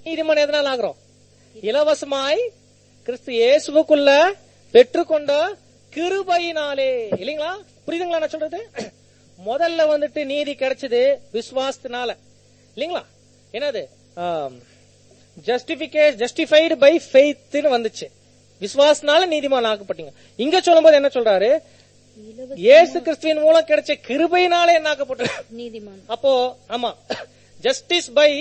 நீதிமான் எதனால் ஆகிறோம் இலவசமாய் கிறிஸ்து இயேசுவுக்குள்ள பெற்றுக்கொண்ட கிருபையினாலே இல்லைங்களா புரியுதுங்களா நான் சொல்றது முதல்ல வந்துட்டு நீதி கிடைச்சது விசுவாசத்தினால இல்லைங்களா என்னது ஜஸ்டிபிகே ஜஸ்டிஃபைடு பை ஃபெய்த்னு வந்துச்சு விசுவாசனால நீதிமான் ஆக்கப்பட்டீங்க இங்க சொல்லும்போது என்ன சொல்றாரு இயேசு கிறிஸ்துவின் மூலம் கிடைச்ச கிருபையினாலே என்ன ஆக்கப்பட்டு நீதிமான் அப்போ ஆமா ஜஸ்டிஸ் பை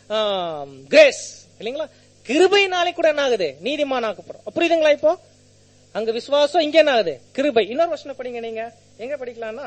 கிரேஸ் இல்லைங்களா கிருபையினாலே கூட என்ன ஆகுது நீதிமான் ஆக்கப்படுறோம் புரியுதுங்களா இப்போ அங்க விசுவாசம் இங்க என்ன ஆகுது கிருபை இன்னொரு வருஷம் படிங்க நீங்க எங்க படிக்கலாம்னா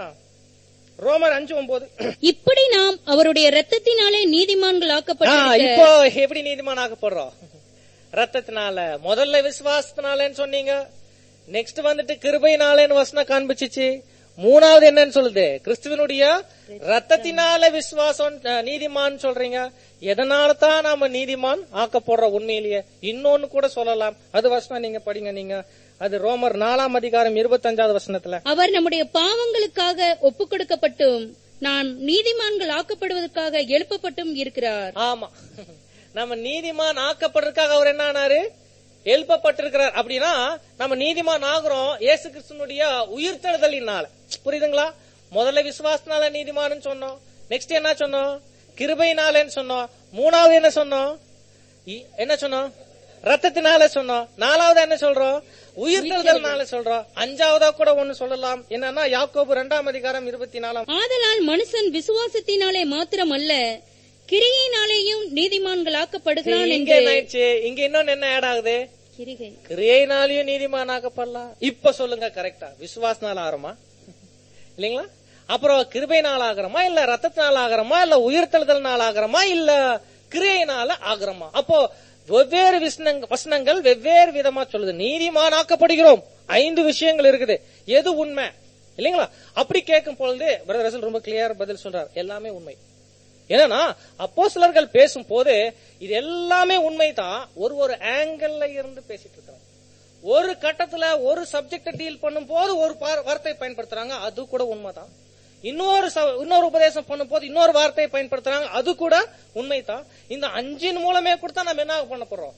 ரோமர் அஞ்சு ஒன்பது இப்படி நாம் அவருடைய ரத்தத்தினாலே நீதிமான்கள் ஆ, ஆக்கப்பட்டிருக்க இப்போ எப்படி நீதிமான் ஆக்கப்படுறோம் ரத்தத்தினால முதல்ல விசுவாசத்தினாலன்னு சொன்னீங்க நெக்ஸ்ட் வந்துட்டு கிருபையினாலேன்னு வசனம் காண்பிச்சிச்சு மூணாவது என்னன்னு சொல்லுது கிறிஸ்துவனுடைய ரத்தத்தினால விசுவாசம் அஹ், நீதிமான் சொல்றீங்க எதனால தான் நாம நீதிமான் ஆக்கப்படுறோம் உண்மையிலேயே இன்னொன்னு கூட சொல்லலாம் அது வசனம் நீங்க படிங்க நீங்க அது ரோமர் நாலாம் அதிகாரம் இருபத்தஞ்சாவது வசனத்துல அவர் நம்முடைய பாவங்களுக்காக ஒப்புக் கொடுக்கப்பட்டும் நாம் நீதிமான்கள் ஆக்கப்படுவதற்காக எழுப்பப்பட்டும் இருக்கிறார் ஆமா நம்ம நீதிமான் ஆக்கப்படுறதுக்காக அவர் என்ன ஆனாரு எழுப்பப்பட்டிருக்கிறார் அப்படின்னா நம்ம நீதிமான் ஆகுறோம் இயேசு கிறிஸ்துனுடைய உயிர்த்தெழுதலினால புரியுதுங்களா முதல்ல விசுவாசனால நீதிமான்னு சொன்னோம் நெக்ஸ்ட் என்ன சொன்னோம் கிருபையினாலன்னு சொன்னோம் மூணாவது என்ன சொன்னோம் இ- என்ன சொன்னோம் ரத்தத்தினால சொன்னோம் நாலாவது என்ன சொல்றோம் உயிர்த்தெழுதல்னால சொல்றோம் அஞ்சாவதா கூட ஒண்ணு சொல்லலாம் என்னன்னா யாக்கோபு ரெண்டாம் அதிகாரம் இருபத்தி நாலாம் ஆதலால் மனுஷன் விசுவாசத்தினாலே மாத்திரமல்ல கிரியினாலேயும் நீதிமான்கள் ஆக்கப்படுகிறான் இங்க என்று என்ன ஆயிடுச்சு இங்க இன்னொன்னு என்ன ஆட் ஆகுது கிரிகை கிரியைனாலையும் நீதிமானாக்கப்படலாம் இப்ப சொல்லுங்க கரெக்டா விசுவாசனால ஆகிறோமா இல்லைங்களா அப்புறம் கிருபைனால ஆகிறோமா இல்ல ரத்தத்தினால ஆகிறோமா இல்ல உயிர்த்தெழுதல்னால ஆகிறோமா இல்ல கிரியைனால ஆகிறோமா அப்போ வெவ்வேறு விசனங்க- வசனங்கள் வெவ்வேறு விதமா சொல்லுது நீதிமானாக்கப்படுகிறோம் ஐந்து விஷயங்கள் இருக்குது எது உண்மை இல்லைங்களா அப்படி கேட்கும் பொழுது பிரதர் ரசல் ரொம்ப கிளியர் பதில் சொல்றார் எல்லாமே உண்மை ஏன்னா அப்போ சிலர்கள் பேசும் போது இது எல்லாமே உண்மைதான் ஒரு ஒரு ஆங்கிள் இருந்து பேசிட்டு இருக்கிறோம் ஒரு கட்டத்துல ஒரு சப்ஜெக்ட டீல் பண்ணும் போது ஒரு பா- வார்த்தை பயன்படுத்துறாங்க அது கூட உண்மைதான் இன்னொரு ச- இன்னொரு உபதேசம் பண்ணும் போது இன்னொரு வார்த்தையை பயன்படுத்துறாங்க அது கூட உண்மைதான் இந்த அஞ்சின் மூலமே கொடுத்தா நம்ம என்ன பண்ண போறோம்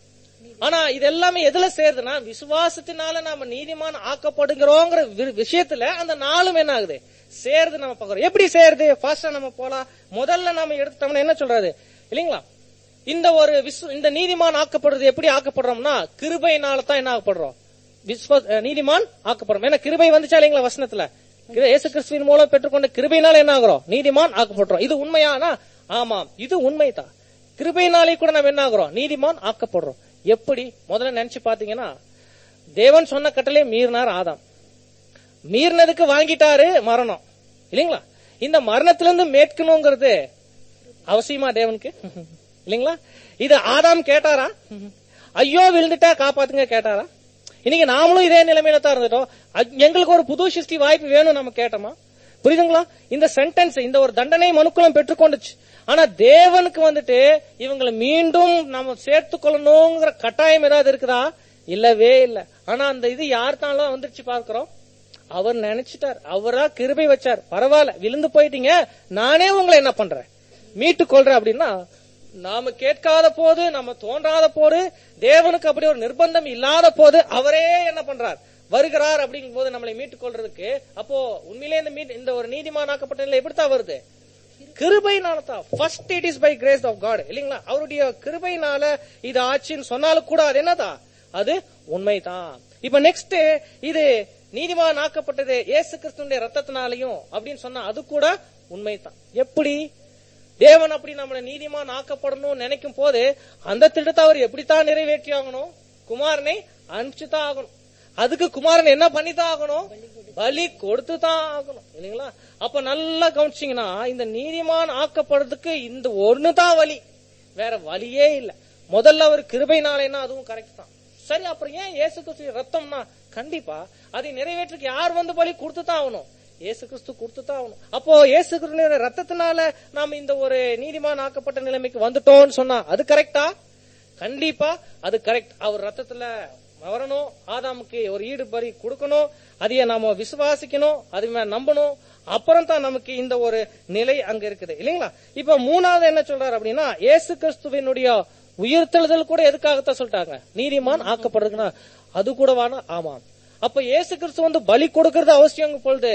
ஆனா இது எல்லாமே எதுல சேருதுன்னா விசுவாசத்தினால நாம நீதிமான் ஆக்கப்படுகிறோங்கிற வி- விஷயத்துல அந்த நாளும் என்ன ஆகுது சேருது நம்ம பாக்குறோம் எப்படி சேருது ஃபாஸ்டா நம்ம போலாம் முதல்ல நாம எடுத்துட்டோம்னா என்ன சொல்றாரு இல்லீங்களா இந்த ஒரு விசு இந்த நீதிமான் ஆக்கப்படுறது எப்படி ஆக்கப்படுறோம்னா கிருபையினால தான் என்ன ஆக்கப்படுறோம் விஸ்வ அஹ், நீதிமான் ஆக்கப்படுறோம் ஏன்னா கிருபை வந்துச்சா இல்லைங்களா வசனத்துல கிரு- இயேசு கிறிஸ்துவின் மூலம் பெற்றுக்கொண்ட கிருபையினால என்ன ஆகுறோம் நீதிமான் ஆக்கப்படுறோம் இது உண்மையானா ஆமாம் இது உண்மைதான் கிருபையினாலே கூட நம்ம என்ன ஆகுறோம் நீதிமான் ஆக்கப்படுறோம் எப்படி முதல்ல நினைச்சு பாத்தீங்கன்னா தேவன் சொன்ன கட்டளை மீறினார் ஆதாம் மீறினதுக்கு வாங்கிட்டாரு மரணம் இல்லைங்களா இந்த மரணத்திலிருந்து மேற்கணுங்கிறது அவசியமா தேவனுக்கு இல்லைங்களா இது ஆதாம் கேட்டாரா ஐயோ விழுந்துட்டா காப்பாத்துங்க கேட்டாரா இன்னைக்கு நாமளும் இதே நிலைமையில தான் இருந்துட்டோம் அ- எங்களுக்கு ஒரு புது சிருஷ்டி வாய்ப்பு வேணும் நம்ம கேட்டோமா புரியுதுங்களா இந்த சென்டென்ஸ் இந்த ஒரு தண்டனை மனுக்குளம் பெற்றுக்கொண்டுச்சு ஆனா தேவனுக்கு வந்துட்டு இவங்களை மீண்டும் நம்ம சேர்த்து கொள்ளணுங்கிற கட்டாயம் ஏதாவது இருக்குதா இல்லவே இல்ல ஆனா அந்த இது யார்த்தாலும் வந்துருச்சு பார்க்கிறோம் அவர் நினைச்சிட்டார் அவரா கிருபை வச்சார் பரவாயில்ல விழுந்து போயிட்டீங்க நானே உங்களை என்ன பண்றேன் மீட்டு கொள்றேன் அப்படின்னா நாம கேட்காத போது நம்ம தோன்றாத போது தேவனுக்கு அப்படி ஒரு நிர்பந்தம் இல்லாத போது அவரே என்ன பண்றார் வருகிறார் அப்படிங்கும் போது நம்மளை மீட்டுக் கொள்றதுக்கு அப்போ உண்மையிலே இந்த மீட் இந்த ஒரு நீதிமானாக்கப்பட்ட நிலை எப்படித்தான் வருது கிருபைனால தான் first it is by grace of God இல்லீங்களா அவருடைய கிருபைனால இது ஆச்சுன்னு சொன்னாலும் கூட அது என்னதான் அது உண்மைதான் இப்ப நெக்ஸ்ட் இது நீதிமான் ஆக்கப்பட்டது இயேசு கிறிஸ்துடைய ரத்தத்தினாலையும் அப்படின்னு சொன்னா அது கூட உண்மைதான் எப்படி தேவன் அப்படி நம்மள நீதிமான் ஆக்கப்படணும்னு நினைக்கும் போது அந்த திட்டத்தை அவர் எப்படித்தான் நிறைவேற்றி ஆகணும் குமாரனை அனுப்பிச்சுதான் ஆகணும் அதுக்கு குமாரன் என்ன பண்ணித்தான் ஆகணும் பலி கொடுத்து தான் ஆகணும் இல்லைங்களா அப்ப நல்லா கவனிச்சீங்கன்னா இந்த நீதிமான் ஆக்கப்படுறதுக்கு இந்த ஒண்ணுதான் வழி வேற வழியே இல்ல முதல்ல அவர் கிருபைனாலேன்னா அதுவும் கரெக்ட் தான் சரி அப்புறம் ஏன் இயேசு கிறிஸ்து ரத்தம்னா கண்டிப்பா அதை நிறைவேற்றுக்கு யார் வந்து பலி கொடுத்து தான் ஆகணும் இயேசு கிறிஸ்து கொடுத்து தான் ஆகணும் அப்போ இயேசு கிறிஸ்துவின் ரத்தத்தினால நாம இந்த ஒரு நீதிமான் ஆக்கப்பட்ட நிலைமைக்கு வந்துட்டோம்னு சொன்னா அது கரெக்டா கண்டிப்பா அது கரெக்ட் அவர் ரத்தத்துல வரணும் ஆதாமுக்கு ஒரு ஈடு பலி கொடுக்கணும் அதைய நாம விசுவாசிக்கணும் அது மேல நம்பணும் அப்புறம் தான் நமக்கு இந்த ஒரு நிலை அங்க இருக்குது இல்லைங்களா இப்ப மூணாவது என்ன சொல்றாரு அப்படின்னா இயேசு கிறிஸ்துவினுடைய உயிர்த்தெழுதல் கூட எதுக்காகத்தான் சொல்லிட்டாங்க நீதிமான் ஆக்கப்படுறதுன்னா அது கூடவானா ஆமாம் அப்ப இயேசு கிறிஸ்து வந்து பலி கொடுக்கறது அவசியம் பொழுது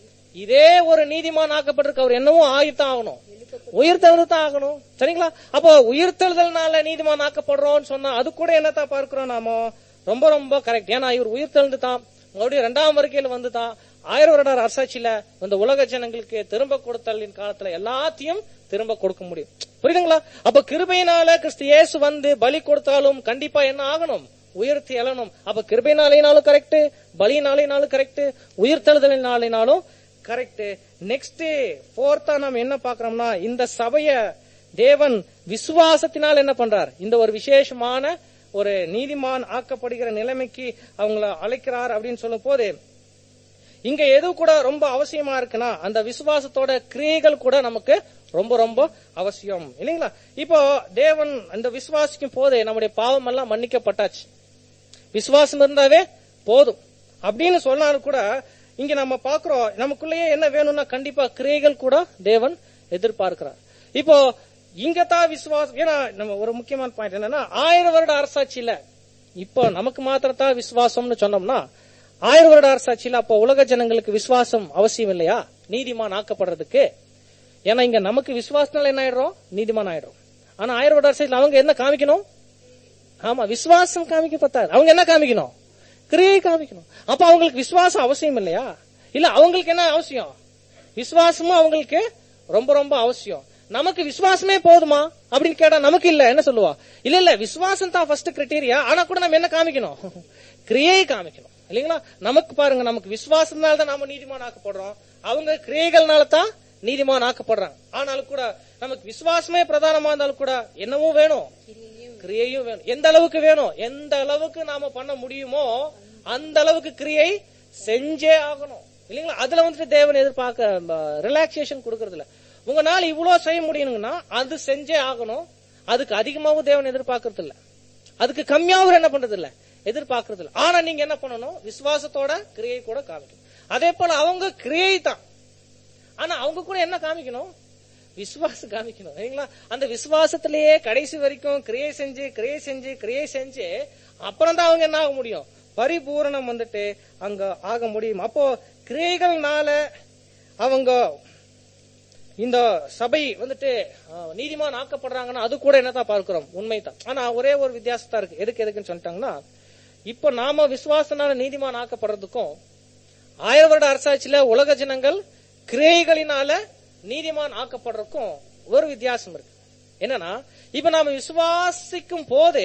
இதே ஒரு நீதிமான் ஆக்கப்பட்டிருக்க அவர் என்னவோ ஆகித்தான் ஆகணும் உயிர்த்தெழுது தான் ஆகணும் சரிங்களா அப்போ உயிர்த்தெழுதல்னால நீதிமான் ஆக்கப்படுறோம்னு சொன்னா அது கூட என்னத்தான் பார்க்கிறோம் நாம ரொம்ப ரொம்ப கரெக்ட் ஏன்னா இவர் உயிர்த்தெழுந்து தான் மறுபடியும் இரண்டாம் வருகையில வந்து தான் ஆயிரம் வருட அரசாட்சியில இந்த உலக ஜனங்களுக்கு திரும்ப கொடுத்தலின் காலத்துல எல்லாத்தையும் திரும்ப கொடுக்க முடியும் புரியுதுங்களா அப்ப கிருபையினால கிறிஸ்து இயேசு வந்து பலி கொடுத்தாலும் கண்டிப்பா என்ன ஆகணும் உயிர்த்தி எழணும் அப்ப கிருபைனாலினாலும் கரெக்ட் பலினாலினாலும் கரெக்ட் உயிர்த்தெழுதலினாலினாலும் கரெக்ட் நெக்ஸ்ட் போர்த்தா நம்ம என்ன பாக்குறோம்னா இந்த சபைய தேவன் விசுவாசத்தினால் என்ன பண்றார் இந்த ஒரு விசேஷமான ஒரு நீதிமான் ஆக்கப்படுகிற நிலைமைக்கு அவங்கள அழைக்கிறார் அப்படின்னு சொல்லும் போது இங்க எது கூட ரொம்ப அவசியமா இருக்குன்னா அந்த விசுவாசத்தோட கிரியைகள் கூட நமக்கு ரொம்ப ரொம்ப அவசியம் இல்லைங்களா இப்போ தேவன் அந்த விசுவாசிக்கும் போதே நம்முடைய பாவம் எல்லாம் மன்னிக்கப்பட்டாச்சு விசுவாசம் இருந்தாவே போதும் அப்படின்னு சொன்னாலும் கூட இங்க நம்ம பாக்குறோம் நமக்குள்ளேயே என்ன வேணும்னா கண்டிப்பா கிரியைகள் கூட தேவன் எதிர்பார்க்கிறார் இப்போ இங்க தான் விசுவாசம் ஏன்னா நம்ம ஒரு முக்கியமான பாயிண்ட் என்னன்னா ஆயிரம் வருட அரசாட்சியில இப்போ நமக்கு மாத்திரத்தான் விசுவாசம்னு சொன்னோம்னா ஆயிரம் வருட அரசாட்சியில அப்போ உலக ஜனங்களுக்கு விசுவாசம் அவசியம் இல்லையா நீதிமான் ஆக்கப்படுறதுக்கு ஏன்னா இங்க நமக்கு விசுவாசனால என்ன ஆயிடுறோம் நீதிமான் ஆயிடுறோம் ஆனா ஆயிரம் வருட அரசாட்சியில அவங்க என்ன காமிக்கணும் ஆமா விசுவாசம் காமிக்க பத்தாது அவங்க என்ன காமிக்கணும் கிரியை காமிக்கணும் அப்ப அவங்களுக்கு விசுவாசம் அவசியம் இல்லையா இல்ல அவங்களுக்கு என்ன அவசியம் விசுவாசமும் அவங்களுக்கு ரொம்ப ரொம்ப அவசியம் நமக்கு விசுவாசமே போதுமா அப்படின்னு கேட்டா நமக்கு இல்ல என்ன சொல்லுவா இல்ல இல்ல விசுவாசம் தான் ஃபர்ஸ்ட் கிரைட்டீரியா ஆனா கூட நம்ம என்ன காமிக்கணும் கிரியை காமிக்கணும் இல்லைங்களா நமக்கு பாருங்க நமக்கு விசுவாசத்தினால தான் நாம நீதிமான் ஆக்கப்படுறோம் அவங்க கிரியைகள்னால தான் நீதிமான் ஆக்கப்படுறாங்க ஆனாலும் கூட நமக்கு விசுவாசமே பிரதானமா இருந்தாலும் கூட என்னவோ வேணும் கிரியையும் வேணும் எந்த அளவுக்கு வேணும் எந்த அளவுக்கு நாம பண்ண முடியுமோ அந்த அளவுக்கு கிரியை செஞ்சே ஆகணும் இல்லைங்களா அதுல வந்துட்டு தேவன் எதிர்பார்க்க ரிலாக்ஸேஷன் கொடுக்கறது இல்ல உங்களால இவ்வளவு செய்ய முடியணுங்கன்னா அது செஞ்சே ஆகணும் அதுக்கு அதிகமாவும் தேவன் எதிர்பார்க்கறது இல்ல அதுக்கு கம்மியாவும் என்ன பண்றது இல்ல எதிர்பார்க்கறது இல்ல ஆனா நீங்க என்ன பண்ணணும் விசுவாசத்தோட கிரியை கூட காமிக்கணும் அதே போல அவங்க கிரியை தான் ஆனா அவங்க கூட என்ன காமிக்கணும் விசுவாசம் காமிக்கணும் சரிங்களா அந்த விசுவாசத்திலேயே கடைசி வரைக்கும் கிரியை செஞ்சு கிரியை செஞ்சு கிரியை செஞ்சு அப்புறம் தான் அவங்க என்ன ஆக முடியும் பரிபூரணம் வந்துட்டு அங்க ஆக முடியும் அப்போ கிரியைகள்னால அவங்க இந்த சபை வந்துட்டு அஹ், நீதிமான் ஆக்கப்படுறாங்கன்னா அது கூட என்னதான் பார்க்கிறோம் உண்மைதான் ஆனா ஒரே ஒரு வித்தியாசத்தா இருக்கு எதுக்கு எதுக்குன்னு சொல்லிட்டாங்கன்னா இப்ப நாம விசுவாசனால நீதிமான் ஆக்கப்படுறதுக்கும் ஆயிரம் வருட அரசாட்சியில உலக ஜனங்கள் கிரியைகளினால நீதிமான் ஆக்கப்படுறதுக்கும் ஒரு வித்தியாசம் இருக்கு என்னன்னா இப்ப நாம விசுவாசிக்கும் போது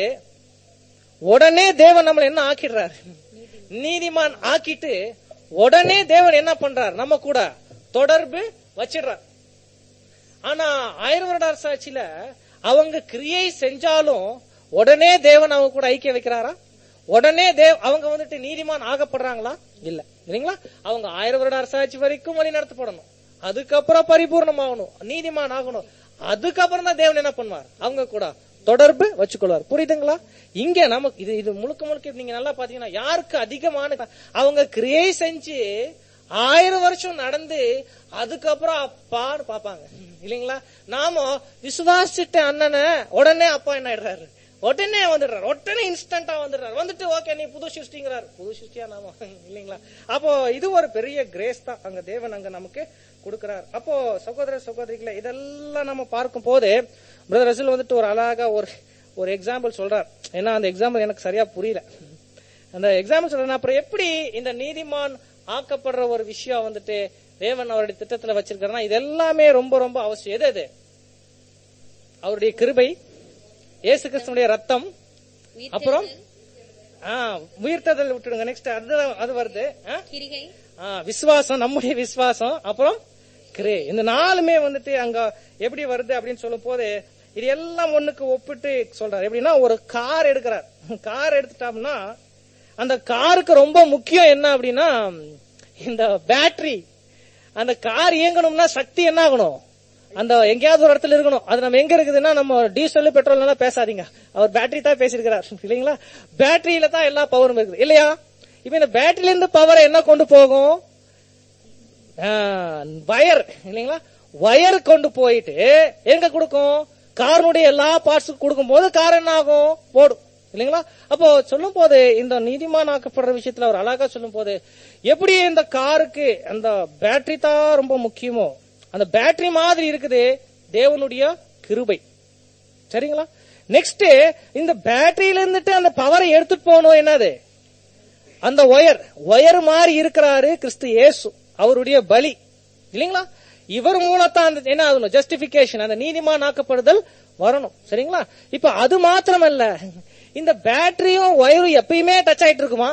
உடனே தேவன் நம்மள என்ன ஆக்கிடுறாரு நீதிமான் ஆக்கிட்டு உடனே தேவன் என்ன பண்றார் நம்ம கூட தொடர்பு வச்சிடுறார் ஆனா ஆயிரம் வருட அரசாட்சியில அவங்க கிரியை செஞ்சாலும் உடனே தேவன் அவங்க கூட ஐக்கிய வைக்கிறாரா உடனே தேவ் அவங்க வந்துட்டு நீதிமான் ஆகப்படுறாங்களா இல்ல இல்லைங்களா அவங்க ஆயிரம் வருட அரசாட்சி வரைக்கும் வழி நடத்தப்படணும் அதுக்கப்புறம் பரிபூர்ணமாகணும் நீதிமான் ஆகணும் அதுக்கப்புறம் தான் தேவன் என்ன பண்ணுவார் அவங்க கூட தொடர்பு வச்சுக்கொள்வார் புரியுதுங்களா இங்க நமக்கு இது இது முழுக்க முழுக்க நீங்க நல்லா பாத்தீங்கன்னா யாருக்கு அதிகமான அவங்க கிரியை செஞ்சு ஆயிரம் வருஷம் நடந்து அதுக்கப்புறம் அப்பான்னு பாப்பாங்க இல்லைங்களா நாம விசுவாசிட்ட அண்ணனை உடனே அப்பா என்ன ஆயிடுறாரு உடனே வந்துடுறாரு உடனே இன்ஸ்டன்டா வந்துடுறாரு வந்துட்டு ஓகே நீ புது சிருஷ்டிங்கிறாரு புது சிருஷ்டியா நாம இல்லைங்களா அப்போ இது ஒரு பெரிய கிரேஸ் தான் அங்க தேவன் அங்க நமக்கு கொடுக்கிறார் அப்போ சகோதர சகோதரிகளை இதெல்லாம் நம்ம பார்க்கும் போது பிரதர் ரசூல் வந்துட்டு ஒரு அழகா ஒரு ஒரு எக்ஸாம்பிள் சொல்றார் ஏன்னா அந்த எக்ஸாம்பிள் எனக்கு சரியா புரியல அந்த எக்ஸாம்பிள் சொல்றேன் அப்புறம் எப்படி இந்த நீதிமான் ஆக்கப்படுற ஒரு விஷயம் வந்துட்டு தேவன் அவருடைய திட்டத்துல வச்சிருக்காருன்னா இது எல்லாமே ரொம்ப ரொம்ப அவசியம் எது எது அவருடைய கிருபை இயேசு கிறிஸ்துனுடைய ரத்தம் அப்புறம் ஆ, உயிர்த்ததல் விட்டுடுங்க நெக்ஸ்ட் அது அது வருது ஆ? கிரிகை ஆ, விசுவாசம் நம்முடைய விசுவாசம் அப்புறம் கிரே இந்த நாலுமே வந்துட்டு அங்க எப்படி வருது அப்படின்னு சொல்லும் போது இது எல்லாம் ஒண்ணுக்கு ஒப்பிட்டு சொல்றாரு எப்படின்னா ஒரு கார் எடுக்கிறார் கார் எடுத்துட்டோம்னா அந்த காருக்கு ரொம்ப முக்கியம் என்ன அப்படின்னா இந்த பேட்டரி அந்த கார் இயங்கணும்னா சக்தி என்ன ஆகணும் அந்த எங்கேயாவது ஒரு இடத்துல இருக்கணும் அது நம்ம எங்க இருக்குதுன்னா நம்ம டீசல் பெட்ரோல் எல்லாம் பேசாதீங்க அவர் பேட்டரி தான் பேசியிருக்கிறார் இல்லைங்களா பேட்டரியில தான் எல்லா பவரும் இருக்குது இல்லையா இப்ப இந்த பேட்டரியில இருந்து பவரை என்ன கொண்டு போகும் வயர் இல்லைங்களா வயர் கொண்டு போயிட்டு எங்க கொடுக்கும் காரனுடைய எல்லா பார்ட்ஸுக்கும் கொடுக்கும் போது கார் என்ன ஆகும் ஓடும் இல்லைங்களா அப்போ சொல்லும் போது இந்த நீதிமான் ஆக்கப்படுற விஷயத்துல அவர் அழகா சொல்லும் போது எப்படி இந்த காருக்கு அந்த பேட்டரி தான் ரொம்ப முக்கியமோ அந்த பேட்டரி மாதிரி இருக்குது தேவனுடைய கிருபை சரிங்களா நெக்ஸ்ட் இந்த பேட்டரியில இருந்துட்டு அந்த பவரை எடுத்துட்டு போகணும் என்னது அந்த ஒயர் ஒயர் மாதிரி இருக்கிறாரு கிறிஸ்து இயேசு அவருடைய பலி இல்லைங்களா இவர் மூலத்தான் அந்த என்ன ஆகணும் ஜஸ்டிபிகேஷன் அந்த நீதிமான் ஆக்கப்படுதல் வரணும் சரிங்களா இப்ப அது மாத்திரமல்ல இந்த பேட்டரியும் ஒயரும் எப்பயுமே டச் ஆயிட்டு இருக்குமா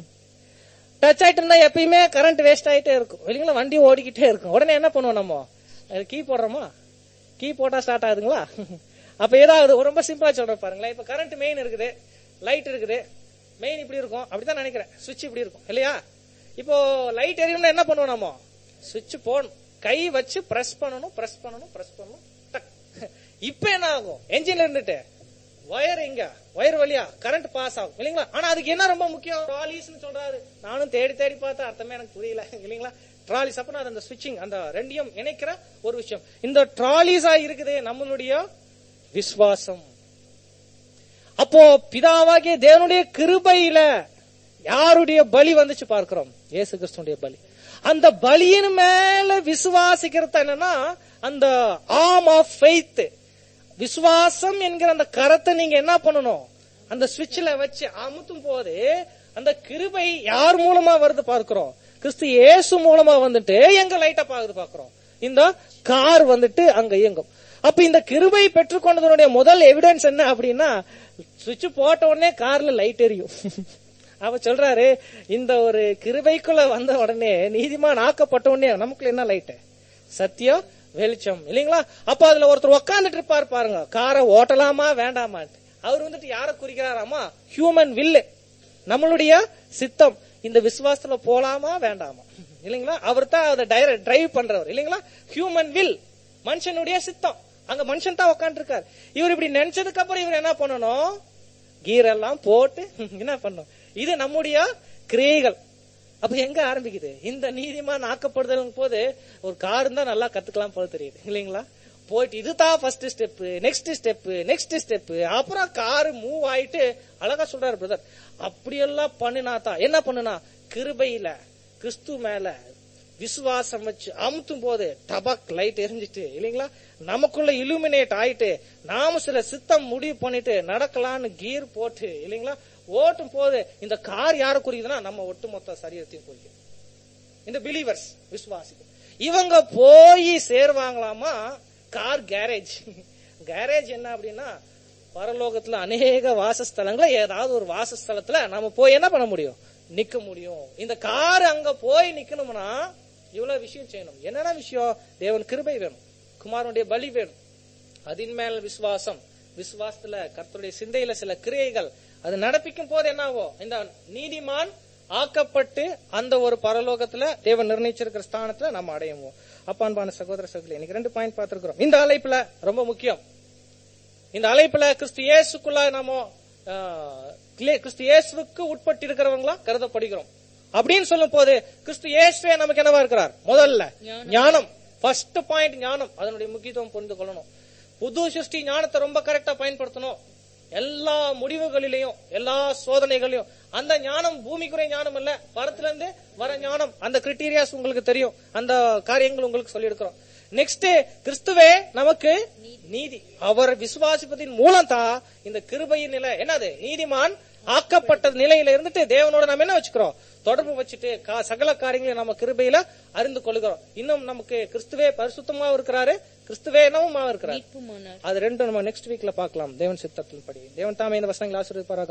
டச் ஆயிட்டு இருந்தா எப்பயுமே கரண்ட் வேஸ்ட் ஆயிட்டே இருக்கும் இல்லைங்களா வண்டி ஓடிக்கிட்டே இருக்கும் உடனே என்ன பண்ணுவோம் நம்ம கீ போடுறோமா கீ போட்டா ஸ்டார்ட் ஆகுதுங்களா அப்ப ஏதாவது ரொம்ப சிம்பிளா சொல்றேன் பாருங்களேன் இப்ப கரண்ட் மெயின் இருக்குது லைட் இருக்குது மெயின் இப்படி இருக்கும் அப்படிதான் நினைக்கிறேன் சுவிட்ச் இப்படி இருக்கும் இல்லையா இப்போ லைட் எரியணும்னா என்ன பண்ணுவோம் நம்ம சுவிட்ச் போடணும் கை வச்சு பிரஸ் பண்ணணும் பிரஸ் பண்ணணும் பிரஸ் பண்ணணும் டக் இப்ப என்ன ஆகும் என்ஜின்ல இருந்துட்டு ஒயர் எங்க ஒயர் வழியா கரண்ட் பாஸ் ஆகும் இல்லைங்களா ஆனா அதுக்கு என்ன ரொம்ப முக்கியம் ட்ராலிஸ்னு சொல்றாரு நானும் தேடி தேடி பார்த்தா அர்த்தமே எனக்கு புரியல இல்லைங்களா ட்ராலிஸ் அப்ப அந்த ஸ்விட்சிங் அந்த ரெண்டையும் இணைக்கிற ஒரு விஷயம் இந்த ட்ராலிஸா இருக்குது நம்மளுடைய விசுவாசம் அப்போ பிதாவாகிய தேவனுடைய கிருபையில யாருடைய பலி வந்துச்சு பார்க்கிறோம் இயேசு கிறிஸ்துடைய பலி அந்த பலியின் மேல விசுவாசிக்கிறது என்னன்னா அந்த ஆம் ஆஃப் ஃபெய்த் விசுவாசம் என்கிற அந்த கரத்தை நீங்க என்ன பண்ணணும் அந்த சுவிட்ச்ல வச்சு அமுத்தும் போது அந்த கிருபை யார் மூலமா வருது பார்க்கிறோம் கிறிஸ்து இயேசு மூலமா வந்துட்டு எங்க லைட்டா பாக்குது பாக்குறோம் இந்த கார் வந்துட்டு அங்க இயங்கும் அப்ப இந்த கிருபை பெற்றுக்கொண்டதனுடைய முதல் எவிடன்ஸ் என்ன அப்படின்னா சுவிட்ச் போட்ட உடனே கார்ல லைட் எரியும் அவ சொல்றாரு இந்த ஒரு கிருபைக்குள்ள வந்த உடனே நீதிமான் ஆக்கப்பட்ட உடனே நமக்குள்ள என்ன லைட் சத்தியம் வெளிச்சம் இல்லைங்களா அப்ப அதுல ஒருத்தர் உக்காந்துட்டு இருப்பாரு பாருங்க காரை ஓட்டலாமா வேண்டாமான்ட்டு அவர் வந்துட்டு யார குறிக்கிறாராமா ஹியூமன் வில்லு நம்மளுடைய சித்தம் இந்த விசுவாசத்துல போலாமா வேண்டாமா இல்லைங்களா அவர் தான் அதை டைரக்ட் டிரைவ் பண்றவர் இல்லைங்களா ஹியூமன் வில் மனுஷனுடைய சித்தம் அங்க மனுஷன் தான் உட்காந்து இருக்காரு இவர் இப்படி நினைச்சதுக்கு அப்புறம் இவர் என்ன பண்ணணும் கீர் எல்லாம் போட்டு என்ன பண்ணும் இது நம்முடைய கிரியைகள் அப்ப எங்க ஆரம்பிக்குது இந்த நீதிமான் ஆக்கப்படுதல் போது ஒரு கார் இருந்தா நல்லா கத்துக்கலாம் போல தெரியுது இல்லைங்களா போயிட்டு இதுதான் first step next step next step அப்புறம் கார் மூவ் ஆயிட்டு அழகா சொல்றாரு பிரதர் அப்படியெல்லாம் பண்ணினா தான் என்ன பண்ணுனா கிருபையில கிறிஸ்து மேல விசுவாசம் வச்சு அமுத்தும் போது டபக் லைட் எரிஞ்சிட்டு இல்லைங்களா நமக்குள்ள இலுமினேட் ஆயிட்டு நாம சில சித்தம் முடிவு பண்ணிட்டு நடக்கலான்னு கீர் போட்டு இல்லைங்களா ஓட்டும் போது இந்த கார் யார குறிக்குதுன்னா நம்ம ஒட்டுமொத்த சரீரத்தையும் குறிக்குது இந்த பிலீவர்ஸ் விசுவாசிகள் இவங்க போய் சேருவாங்களாமா கார் கேரேஜ் கேரேஜ் என்ன அப்படின்னா பரலோகத்துல அநேக வாசஸ்தலங்கள ஏதாவது ஒரு வாசஸ்தலத்துல நம்ம போய் என்ன பண்ண முடியும் நிக்க முடியும் இந்த கார் அங்க போய் நிக்கணும்னா இவ்வளவு விஷயம் செய்யணும் என்னென்ன விஷயம் தேவன் கிருபை வேணும் குமாரனுடைய பலி வேணும் அதின் மேல் விசுவாசம் விசுவாசத்துல கர்த்தருடைய சிந்தையில சில கிரியைகள் அது நடப்பிக்கும் போது என்ன ஆகும் இந்த நீதிமான் ஆக்கப்பட்டு அந்த ஒரு பரலோகத்துல தேவன் நிர்ணயிச்சிருக்கிற ஸ்தானத்துல நம்ம அடையுவோம் அப்பான்பான சகோதர சகோதரி இன்னைக்கு ரெண்டு பாயிண்ட் பார்த்திருக்கிறோம் இந்த அழைப்புல ரொம்ப முக்கியம் இந்த அழைப்புல கிறிஸ்து இயேசுக்குள்ள நாம ஆஹ், கிளே- கிறிஸ்து இயேசுவுக்கு உட்பட்டு இருக்கிறவங்களா கருதப்படுகிறோம் அப்படின்னு சொல்லும் போது கிறிஸ்து இயேசுவே நமக்கு என்னவா இருக்கிறார் முதல்ல ஞானம் ஃபர்ஸ்ட் பாயிண்ட் ஞானம் அதனுடைய முக்கியத்துவம் புரிந்து கொள்ளணும் புது சிருஷ்டி ஞானத்தை ரொம்ப கரெக்டா பயன்படுத்தணும் எல்லா முடிவுகளிலையும் எல்லா சோதனைகளையும் அந்த ஞானம் பூமிக்குரிய ஞானம் இல்ல பரத்துல இருந்து வர ஞானம் அந்த கிரிட்டீரியாஸ் உங்களுக்கு தெரியும் அந்த காரியங்கள் உங்களுக்கு சொல்லி இருக்கிறோம் நெக்ஸ்ட் கிறிஸ்துவே நமக்கு நீதி அவர் விசுவாசிப்பதின் மூலம் தான் இந்த கிருபையின் நிலை என்னது நீதிமான் ஆக்கப்பட்ட நிலையில இருந்துட்டு தேவனோட நம்ம என்ன வச்சுக்கிறோம் தொடர்பு வச்சுட்டு கா- சகல காரியங்களையும் நம்ம கிருபையில அறிந்து கொள்கிறோம் இன்னும் நமக்கு கிறிஸ்துவே பரிசுத்தமாவும் இருக்கிறாரு கிறிஸ்துவே என்னவும் இருக்கிறாரு மீட்புமானார் அது ரெண்டும் நம்ம நெக்ஸ்ட் வீக்ல பார்க்கலாம் தேவன் சித்தத்தின்படி தேவன் தாமே இந்த வசனங்களை ஆசீர்வதிப்பாராக